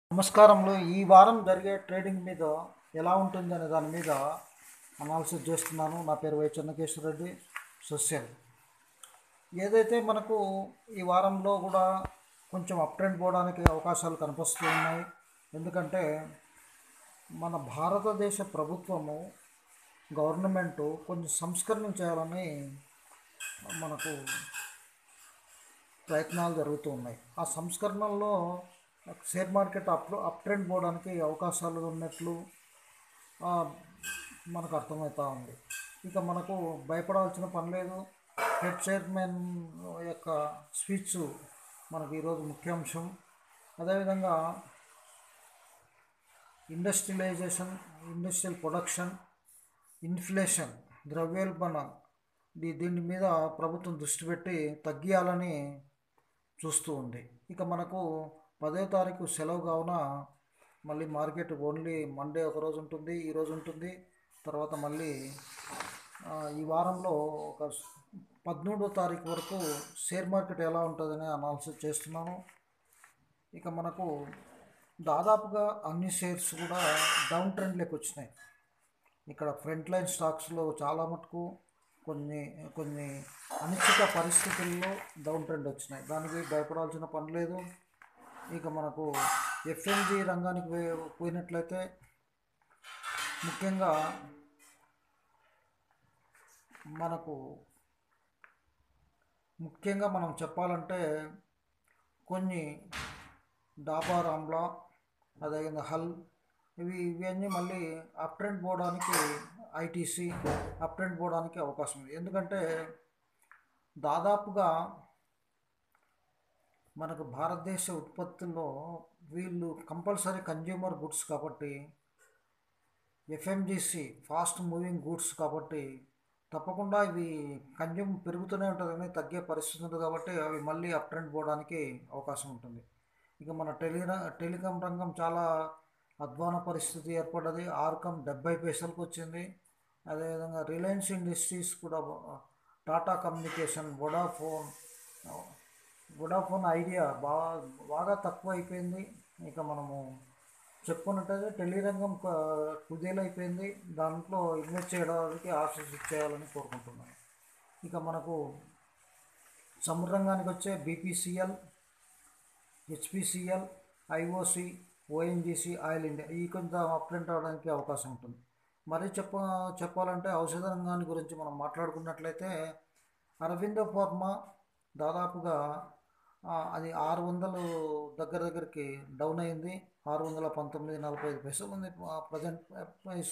నమస్కారంలో ఈ వారం జరిగే ట్రేడింగ్ మీద ఎలా ఉంటుంది అనే దాని మీద అనాలిసిస్ చేస్తున్నాను నా పేరు వై చెన్నకేశ్వర రెడ్డి సోషల్ ఏదైతే మనకు ఈ వారంలో కూడా కొంచెం అప్ ట్రెండ్ పోవడానికి అవకాశాలు కనిపిస్తూ ఉన్నాయి ఎందుకంటే మన భారతదేశ ప్రభుత్వము గవర్నమెంటు కొంచెం సంస్కరణ చేయాలని మనకు ప్రయత్నాలు జరుగుతూ ఉన్నాయి ఆ సంస్కరణల్లో share market up up trend పోవడానికి అవకాశాలు ఉన్నట్లు ఆ, మనకు అర్థమవుతూ ఉంది ఇక మనకు భయపడాల్సిన పని లేదు హెడ్ చైర్మన్ యొక్క స్పీచ్ మనకు ఈరోజు ముఖ్యాంశం అదేవిధంగా ఇండస్ట్రియలైజేషన్ ఇండస్ట్రియల్ ప్రొడక్షన్ ఇన్ఫ్లేషన్ ద్రవ్యోల్బణ దీ దీని మీద ప్రభుత్వం దృష్టి పెట్టి తగ్గియాలని చూస్తూ ఉంది ఇక మనకు పదో తారీఖు సెలవు కావున మళ్ళీ మార్కెట్ ఓన్లీ మండే ఒక రోజు ఉంటుంది ఈ రోజు ఉంటుంది తర్వాత మళ్ళీ ఆ, ఈ వారంలో ఒక పదమూడో తారీఖు వరకు షేర్ మార్కెట్ ఎలా ఉంటుందని అనాలిసిస్ చేస్తున్నాను ఇక మనకు దాదాపుగా అన్ని షేర్స్ కూడా డౌన్ ట్రెండ్లోకి వచ్చినాయి ఇక్కడ ఫ్రంట్ లైన్ స్టాక్స్లో చాలా మటుకు కొన్ని కొన్ని అనిశ్చిత పరిస్థితుల్లో డౌన్ ట్రెండ్ వచ్చినాయి దానికి భయపడాల్సిన పని లేదు ఇక మనకు ఎఫ్ఎంజి రంగానికి పోయి- పోయినట్లయితే ముఖ్యంగా మనకు ముఖ్యంగా మనం చెప్పాలంటే కొన్ని డాబా రామ్లా అదేవిధంగా హల్ ఇవి ఇవన్నీ మళ్ళీ అప్ ట్రెండ్ పోవడానికి ఐటీసీ అప్ ట్రెండ్ పోవడానికి అవకాశం ఉంది ఎందుకంటే దాదాపుగా మనకు భారతదేశ ఉత్పత్తుల్లో వీళ్ళు కంపల్సరీ కన్జ్యూమర్ గుడ్స్ కాబట్టి ఎఫ్ఎంజిసి ఫాస్ట్ మూవింగ్ గూడ్స్ కాబట్టి తప్పకుండా ఇవి కన్జ్యూమ్ పెరుగుతూనే ఉంటుంది కానీ తగ్గే పరిస్థితి ఉంటుంది కాబట్టి అవి మళ్ళీ అప్ ట్రెండ్ పోవడానికి అవకాశం ఉంటుంది ఇక మన టెలి టెలికాం రంగం చాలా అధ్వాన పరిస్థితి ఏర్పడ్డది ఆర్కం డెబ్బై పైసలకు వచ్చింది అదేవిధంగా రిలయన్స్ ఇండస్ట్రీస్ కూడా Tata communication Vodafone Vodafone Idea బాగా బాగా తక్కువ అయిపోయింది ఇక మనము చెప్పుకున్నట్టయితే టెలిరంగం క- కుదేలైపోయింది దాంట్లో ఇన్వెస్ట్ చేయడానికి ఆశిస్ చేయాలని కోరుకుంటున్నాను ఇక మనకు సముద్ర రంగానికి వచ్చే BPCL HPCL IOC ONGC oil India ఈ కొంత అప్డేట్ అవడానికి అవకాశం ఉంటుంది మరి చెప్ప చెప్పాలంటే ఔషధ రంగాన్ని గురించి మనం మాట్లాడుకున్నట్లయితే అరవిందో ఫార్మా దాదాపుగా ఆ, అది ఆరు వందలు దగ్గర దగ్గరికి డౌన్ అయింది ఆరు వందల పంతొమ్మిది నలభై ఐదు పైసలు ఉంది ప్రజెంట్ ప్రైస్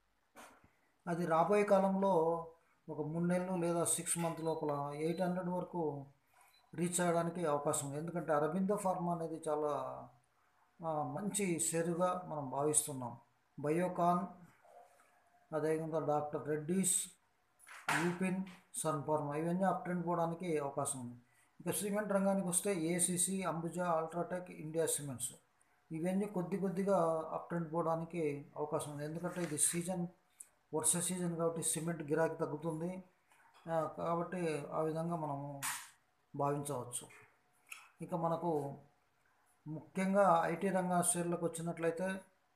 అది రాబోయే కాలంలో ఒక మూడు నెలలు లేదా సిక్స్ మంత్ లోపల ఎయిట్ హండ్రెడ్ వరకు రీచ్ అవ్వడానికి అవకాశం ఉంది ఎందుకంటే అరబిందో ఫార్మా అనేది చాలా ఆ, మంచి షేరుగా మనం భావిస్తున్నాం బయోకాన్ అదేవిధంగా డాక్టర్ రెడ్డీస్ యూపిన్ సన్ ఫార్మా ఇవన్నీ అప్ ట్రెండ్ పోవడానికి అవకాశం ఉంది ఇక సిమెంట్ రంగానికి వస్తే ఏసీసీ అంబుజా అల్ట్రాటెక్ ఇండియా సిమెంట్స్ ఇవన్నీ కొద్ది కొద్దిగా అప్ ట్రెండ్ పోవడానికి అవకాశం ఉంది ఎందుకంటే ఇది సీజన్ వర్ష సీజన్ కాబట్టి సిమెంట్ గిరాకీ తగ్గుతుంది ఆ, కాబట్టి ఆ విధంగా మనము భావించవచ్చు ఇక మనకు ముఖ్యంగా ఐటీ రంగ షేర్లకు వచ్చినట్లయితే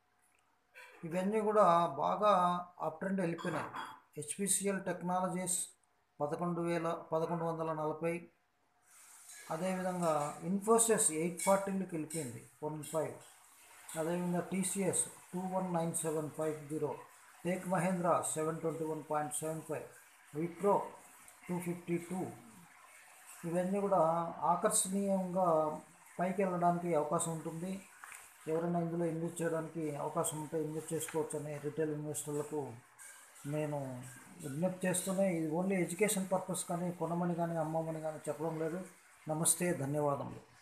ఇవన్నీ కూడా బాగా అప్ ట్రెండ్ వెళ్ళిపోయినాయి హెచ్పిసిఎల్ టెక్నాలజీస్ పదకొండు వేల పదకొండు వందల నలభై అదేవిధంగా ఇన్ఫోసిస్ ఎయిట్ ఫార్టీలోకి వెళ్ళిపోయింది వన్ ఫైవ్ అదేవిధంగా TCS two one nine seven five zero tech Mahindra seven twenty one point seven five Wipro two fifty two ఇవన్నీ కూడా ఆకర్షణీయంగా పైకి వెళ్ళడానికి అవకాశం ఉంటుంది ఎవరైనా ఇందులో ఇన్వెస్ట్ చేయడానికి అవకాశం ఉంటే ఇన్వెస్ట్ చేసుకోవచ్చు అని రిటైల్ ఇన్వెస్టర్లకు నేను విజ్ఞప్తి చేస్తూనే ఇది ఓన్లీ ఎడ్యుకేషన్ పర్పస్ కానీ కొనమని కానీ అమ్మమని కానీ చెప్పడం లేదు నమస్తే ధన్యవాదములు